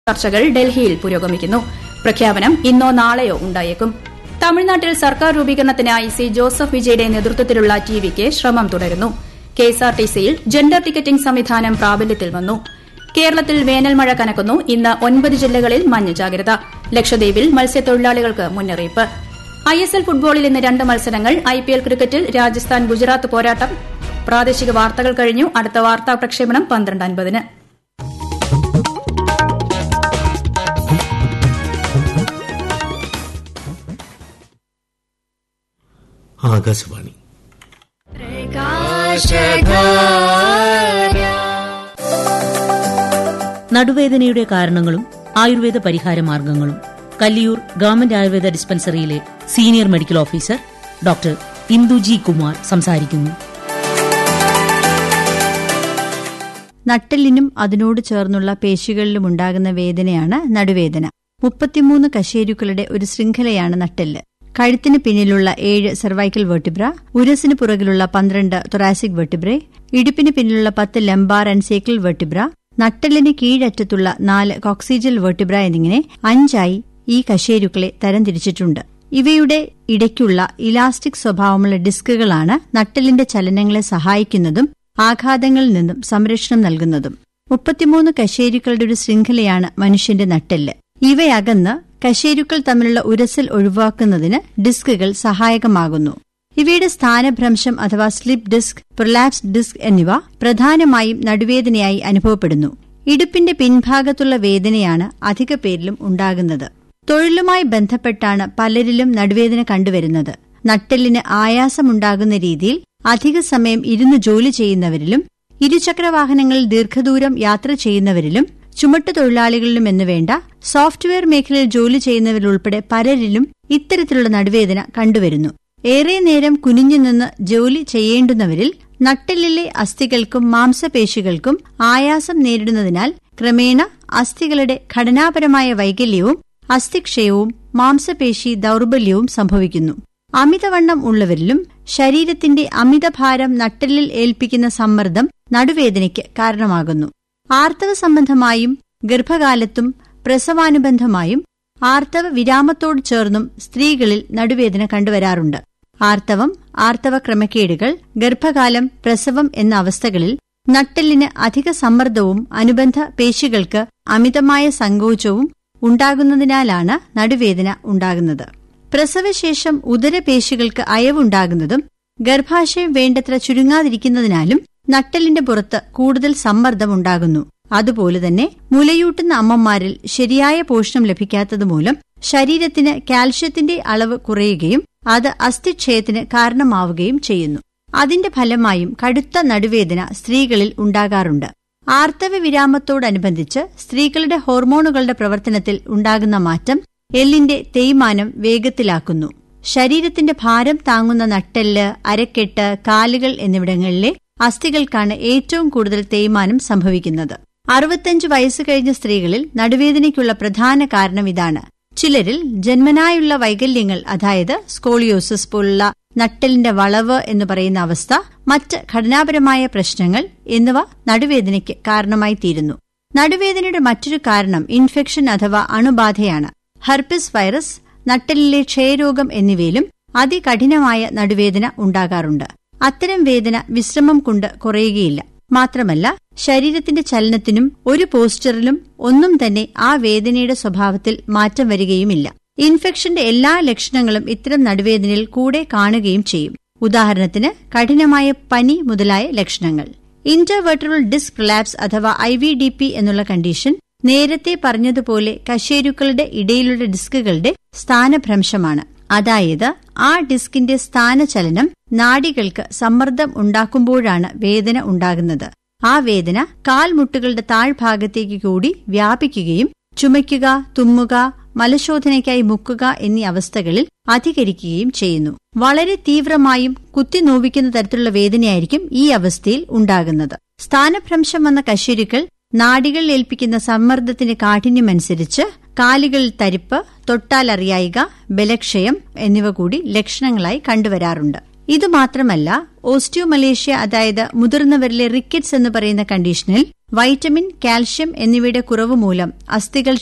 ചർച്ചകൾ ഡൽഹിയിൽ പുരോഗമിക്കുന്നു പ്രഖ്യാപനം ഇന്നോ നാളെയോ ഉണ്ടായേക്കും തമിഴ്നാട്ടിൽ സർക്കാർ രൂപീകരണത്തിനായി സി ജോസഫ് വിജയുടെ നേതൃത്വത്തിലുള്ള ടിവിക്ക് ശ്രമം തുടരുന്നു കെഎസ്ആർടിസിയിൽ ജെൻഡർ ടിക്കറ്റിംഗ് സംവിധാനം പ്രാബല്യത്തിൽ വന്നു കേരളത്തിൽ വേനൽ മഴ കനക്കുന്നു ഇന്ന് ഒൻപത് ജില്ലകളിൽ മഞ്ഞ ജാഗ്രത ലക്ഷദ്വീപിൽ മത്സ്യത്തൊഴിലാളികൾക്ക് മുന്നറിയിപ്പ് ഐഎസ്എൽ ഫുട്ബോളിൽ ഇന്ന് രണ്ട് മത്സരങ്ങൾ ഐപിഎൽ ക്രിക്കറ്റിൽ രാജസ്ഥാൻ ഗുജറാത്ത് പോരാട്ടം പ്രാദേശിക വാർത്തകൾ കഴിഞ്ഞു അടുത്ത വാർത്താ പ്രക്ഷേപണം പന്ത്രണ്ട് അൻപതിന് ആകാശവാണി നടുവേദനയുടെ കാരണങ്ങളും ആയുർവേദ പരിഹാര മാർഗങ്ങളും കല്ലിയൂർ ഗവൺമെന്റ് ആയുർവേദ ഡിസ്പെൻസറിയിലെ senior medical officer doctor Induji Kumar സംസാരിക്കുന്നു നട്ടെല്ലിനും അതിനോട് ചേർന്നുള്ള പേശികളിലും ഉണ്ടാകുന്ന വേദനയാണ് നടുവേദന മുപ്പത്തിമൂന്ന് കശേരുക്കളുടെ ഒരു ശൃംഖലയാണ് നട്ടെല്ല് കഴുത്തിന് പിന്നിലുള്ള ഏഴ് സെർവൈക്കൽ വെർട്ടിബ്ര ഉരസിന് പുറകിലുള്ള പന്ത്രണ്ട് തൊറാസിക് വെർട്ടിബ്രെ ഇടുപ്പിന് പിന്നിലുള്ള പത്ത് ലംബാർ ആൻഡ് സേക്കിൾ വെർട്ടിബ്ര നട്ടെല്ലിന് കീഴറ്റത്തുള്ള നാല് കോക്സിജൽ വെർട്ടിബ്ര എന്നിങ്ങനെ അഞ്ചായി ഈ കശേരുക്കളെ തരംതിരിച്ചിട്ടുണ്ട് ഇവയുടെ ഇടയ്ക്കുള്ള ഇലാസ്റ്റിക് സ്വഭാവമുള്ള ഡിസ്കുകളാണ് നട്ടെല്ലിന്റെ ചലനങ്ങളെ സഹായിക്കുന്നതും ആഘാതങ്ങളിൽ നിന്നും സംരക്ഷണം നൽകുന്നതും മുപ്പത്തിമൂന്ന് കശേരുക്കളുടെ ഒരു ശൃംഖലയാണ് മനുഷ്യന്റെ നട്ടെല്ല് ഇവയകന്ന് കശേരുക്കൾ തമ്മിലുള്ള ഉരസൽ ഒഴിവാക്കുന്നതിന് ഡിസ്കുകൾ സഹായകമാകുന്നു ഇവയുടെ സ്ഥാനഭ്രംശം അഥവാ സ്ലിപ്പ് ഡിസ്ക് പ്രൊലാപ്സ് ഡിസ്ക് എന്നിവ പ്രധാനമായും നടുവേദനയായി അനുഭവപ്പെടുന്നു ഇടുപ്പിന്റെ പിൻഭാഗത്തുള്ള വേദനയാണ് അധിക പേരിലും ഉണ്ടാകുന്നത് തൊഴിലുമായി ബന്ധപ്പെട്ടാണ് പലരിലും നടുവേദന കണ്ടുവരുന്നത് നട്ടെല്ലിന് ആയാസമുണ്ടാകുന്ന രീതിയിൽ അധിക സമയം ഇരുന്ന് ജോലി ചെയ്യുന്നവരിലും ഇരുചക്രവാഹനങ്ങളിൽ ദീർഘദൂരം യാത്ര ചെയ്യുന്നവരിലും ചുമട്ടു തൊഴിലാളികളിലും എന്നുവേണ്ട സോഫ്റ്റ്വെയർ മേഖലയിൽ ജോലി ചെയ്യുന്നവരിലുൾപ്പെടെ പലരിലും ഇത്തരത്തിലുള്ള നടുവേദന കണ്ടുവരുന്നു ഏറെ നേരം കുനിഞ്ഞു നിന്ന് ജോലി ചെയ്യേണ്ടുന്നവരിൽ നട്ടെല്ലിലെ അസ്ഥികൾക്കും മാംസപേശികൾക്കും ആയാസം നേരിടുന്നതിനാൽ ക്രമേണ അസ്ഥികളുടെ ഘടനാപരമായ വൈകല്യവും അസ്ഥിക്ഷയവും മാംസപേശി ദൌർബല്യവും സംഭവിക്കുന്നു അമിതവണ്ണം ഉള്ളവരിലും ശരീരത്തിന്റെ അമിതഭാരം നട്ടെല്ലിൽ ഏൽപ്പിക്കുന്ന സമ്മർദ്ദം നടുവേദനയ്ക്ക് കാരണമാകുന്നു ആർത്തവ സംബന്ധമായും ഗർഭകാലത്തും പ്രസവാനുബന്ധമായും ആർത്തവ വിരാമത്തോട് ചേർന്നും സ്ത്രീകളിൽ നടുവേദന കണ്ടുവരാറുണ്ട് ആർത്തവം ആർത്തവ ക്രമക്കേടുകൾ ഗർഭകാലം പ്രസവം എന്ന അവസ്ഥകളിൽ നട്ടെല്ലിന് അധിക സമ്മർദ്ദവും അനുബന്ധ പേശികൾക്ക് അമിതമായ സങ്കോചവും ഉണ്ടാകുന്നതിനാലാണ് നടുവേദന ഉണ്ടാകുന്നത് പ്രസവശേഷം ഉദരപേശികൾക്ക് അയവുണ്ടാകുന്നതും ഗർഭാശയം വേണ്ടത്ര ചുരുങ്ങാതിരിക്കുന്നതിനാലും നട്ടെല്ലിന്റെ പുറത്ത് കൂടുതൽ സമ്മർദ്ദം ഉണ്ടാകുന്നു അതുപോലെ തന്നെ മുലയൂട്ടുന്ന അമ്മമാരിൽ ശരിയായ പോഷണം ലഭിക്കാത്തതുമൂലം ശരീരത്തിന് കാൽഷ്യത്തിന്റെ അളവ് കുറയുകയും അത് അസ്ഥിക്ഷയത്തിന് കാരണമാവുകയും ചെയ്യുന്നു അതിന്റെ ഫലമായും കടുത്ത നടുവേദന സ്ത്രീകളിൽ ഉണ്ടാകാറുണ്ട് ആർത്തവ വിരാമത്തോടനുബന്ധിച്ച് സ്ത്രീകളുടെ ഹോർമോണുകളുടെ പ്രവർത്തനത്തിൽ ഉണ്ടാകുന്ന മാറ്റം എല്ലിന്റെ തേയ്മാനം വേഗത്തിലാക്കുന്നു ശരീരത്തിന്റെ ഭാരം താങ്ങുന്ന നട്ടെല്ല് അരക്കെട്ട് കാലുകൾ എന്നിവിടങ്ങളിലെ അസ്ഥികൾക്കാണ് ഏറ്റവും കൂടുതൽ തേയ്മാനം സംഭവിക്കുന്നത് അറുപത്തഞ്ച് വയസ്സ് കഴിഞ്ഞ സ്ത്രീകളിൽ നടുവേദനയ്ക്കുള്ള പ്രധാന കാരണം ഇതാണ് ചിലരിൽ ജന്മനായുള്ള വൈകല്യങ്ങൾ അതായത് സ്കോളിയോസിസ് പോലുള്ള നട്ടെല്ലിന്റെ വളവ് എന്ന് പറയുന്ന അവസ്ഥ മറ്റ് ഘടനാപരമായ പ്രശ്നങ്ങൾ എന്നിവ നടുവേദനയ്ക്ക് കാരണമായി തീരുന്നു നടുവേദനയുടെ മറ്റൊരു കാരണം ഇൻഫെക്ഷൻ അഥവാ അണുബാധയാണ് ഹർപ്പിസ് വൈറസ് നട്ടെല്ലിലെ ക്ഷയരോഗം എന്നിവയിലും അതികഠിനമായ നടുവേദന ഉണ്ടാകാറുണ്ട് അത്തരം വേദന വിശ്രമം കൊണ്ട് കുറയുകയില്ല മാത്രമല്ല ശരീരത്തിന്റെ ചലനത്തിനും ഒരു പോസ്റ്ററിലും ഒന്നും തന്നെ ആ വേദനയുടെ സ്വഭാവത്തിൽ മാറ്റം വരികയുമില്ല ഇൻഫെക്ഷന്റെ എല്ലാ ലക്ഷണങ്ങളും ഇത്തരം നടുവേദനയിൽ കൂടെ കാണുകയും ചെയ്യും ഉദാഹരണത്തിന് കഠിനമായ പനി മുതലായ ലക്ഷണങ്ങൾ ഇന്റർവെർട്ടറൽ ഡിസ്ക് പ്രൊലാപ്സ് അഥവാ ഐ വി ഡി പി എന്നുള്ള കണ്ടീഷൻ നേരത്തെ പറഞ്ഞതുപോലെ കശേരുക്കളുടെ ഇടയിലുള്ള ഡിസ്കുകളുടെ സ്ഥാനഭ്രംശമാണ് അതായത് ആ ഡിസ്കിന്റെ സ്ഥാനചലനം നാഡികൾക്ക് സമ്മർദ്ദം ഉണ്ടാക്കുമ്പോഴാണ് വേദന ഉണ്ടാകുന്നത് ആ വേദന കാൽമുട്ടുകളുടെ താഴ്ഭാഗത്തേക്ക് കൂടി വ്യാപിക്കുകയും ചുമയ്ക്കുക തുമ്മുക മലശോധനയ്ക്കായി മുക്കുക എന്നീ അവസ്ഥകളിൽ അധികരിക്കുകയും ചെയ്യുന്നു വളരെ തീവ്രമായും കുത്തിനോവിക്കുന്ന തരത്തിലുള്ള വേദനയായിരിക്കും ഈ അവസ്ഥയിൽ ഉണ്ടാകുന്നത് സ്ഥാനഭ്രംശം വന്ന കശേരുക്കൾ നാഡികൾ ഏൽപ്പിക്കുന്ന സമ്മർദ്ദത്തിന്റെ കാഠിന്യമനുസരിച്ച് കാലുകളിൽ തരിപ്പ് തൊട്ടാലറിയായിക ബലക്ഷയം എന്നിവ കൂടി ലക്ഷണങ്ങളായി കണ്ടുവരാറുണ്ട് ഇതുമാത്രമല്ല ഓസ്റ്റിയോമലേഷ്യ അതായത് മുതിർന്നവരിലെ റിക്കറ്റ്സ് എന്ന് പറയുന്ന കണ്ടീഷനിൽ വൈറ്റമിൻ കാൽഷ്യം എന്നിവയുടെ കുറവ് മൂലം അസ്ഥികൾ